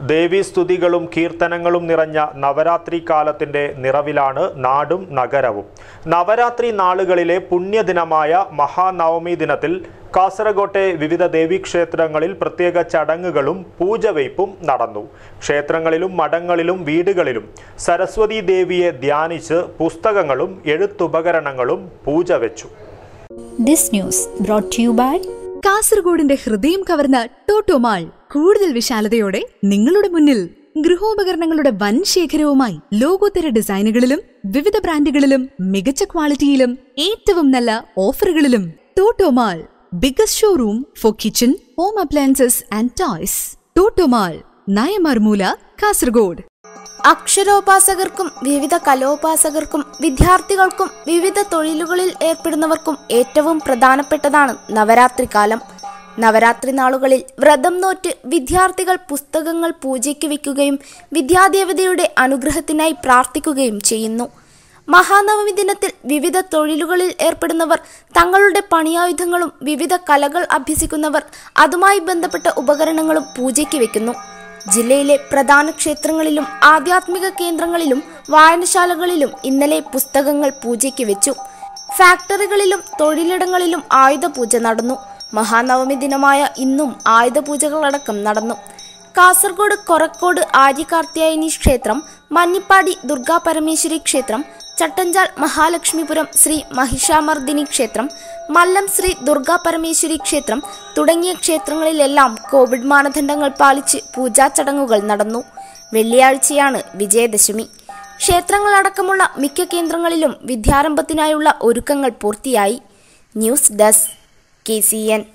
ദേവീസ്തുതികളും കീർത്തനങ്ങളും നിറഞ്ഞ നവരാത്രി കാലത്തിന്റെ നിറവിലാണ് നാടും നഗരവും നവരാത്രി നാളുകളിലെ പുണ്യദിനമായ മഹാനവമി ദിനത്തിൽ കാസർഗോട്ടെ വിവിധ ദേവീക്ഷേത്രങ്ങളിൽ പ്രത്യേക ചടങ്ങുകളും പൂജവയ്പും നടന്നു ക്ഷേത്രങ്ങളിലും മഠങ്ങളിലും വീടുകളിലും സരസ്വതി ദേവിയെ ധ്യാനിച്ച് പുസ്തകങ്ങളും എഴുത്തുപകരണങ്ങളും പൂജ വെച്ചു this news brought to you by കാസർഗോഡിന്റെ ഹൃദയം കവർന്ന ടോട്ടോമാൾ കൂടുതൽ വിശാലതയോടെ നിങ്ങളുടെ മുന്നിൽ ഗൃഹോപകരണങ്ങളുടെ വൻ ശേഖരവുമായി ലോകോത്തര ഡിസൈനുകളിലും വിവിധ ബ്രാൻഡുകളിലും മികച്ച ക്വാളിറ്റിയിലും ഏറ്റവും നല്ല ഓഫറുകളിലും Totomall biggest showroom for kitchen home appliances and toys Totomall Nayamarmoola Kasaragod അക്ഷരോപാസകർക്കും വിവിധ കലോപാസകർക്കും വിദ്യാർത്ഥികൾക്കും വിവിധ തൊഴിലുകളിൽ ഏർപ്പെടുന്നവർക്കും ഏറ്റവും പ്രധാനപ്പെട്ടതാണ് നവരാത്രി കാലം നവരാത്രി നാളുകളിൽ വ്രതം നോറ്റ് വിദ്യാർത്ഥികൾ പുസ്തകങ്ങൾ പൂജയ്ക്ക് വയ്ക്കുകയും വിദ്യാദേവതയുടെ അനുഗ്രഹത്തിനായി പ്രാർത്ഥിക്കുകയും ചെയ്യുന്നു മഹാനവമി ദിനത്തിൽ വിവിധ തൊഴിലുകളിൽ ഏർപ്പെടുന്നവർ തങ്ങളുടെ പണിയായുധങ്ങളും വിവിധ കലകൾ അഭ്യസിക്കുന്നവർ അതുമായി ബന്ധപ്പെട്ട ഉപകരണങ്ങളും പൂജയ്ക്ക് വെക്കുന്നു ജില്ലയിലെ പ്രധാന ക്ഷേത്രങ്ങളിലും ആധ്യാത്മിക കേന്ദ്രങ്ങളിലും വായനശാലകളിലും ഇന്നലെ പുസ്തകങ്ങൾ പൂജയ്ക്ക് വെച്ചു ഫാക്ടറികളിലും തൊഴിലിടങ്ങളിലും ആയുധ പൂജ നടന്നു മഹാനവമി ദിനമായ ഇന്നും ആയുധ പൂജകളടക്കം നടന്നു കാസർഗോഡ് കൊറക്കോട് ആര്യകാർത്യായനി ക്ഷേത്രം മഞ്ഞിപ്പാടി ദുർഗാ പരമേശ്വരി ക്ഷേത്രം ചട്ടഞ്ചാൽ മഹാലക്ഷ്മിപുരം ശ്രീ മഹിഷാമർദിനി ക്ഷേത്രം മല്ലം ശ്രീ ദുർഗാ പരമേശ്വരി ക്ഷേത്രം തുടങ്ങിയ ക്ഷേത്രങ്ങളിലെല്ലാം കോവിഡ് മാനദണ്ഡങ്ങൾ പാലിച്ച് പൂജാ ചടങ്ങുകൾ നടന്നു വെള്ളിയാഴ്ചയാണ് വിജയദശമി ക്ഷേത്രങ്ങളടക്കമുള്ള മിക്ക കേന്ദ്രങ്ങളിലും വിദ്യാരംഭത്തിനായുള്ള ഒരുക്കങ്ങൾ പൂർത്തിയായി news desk K C N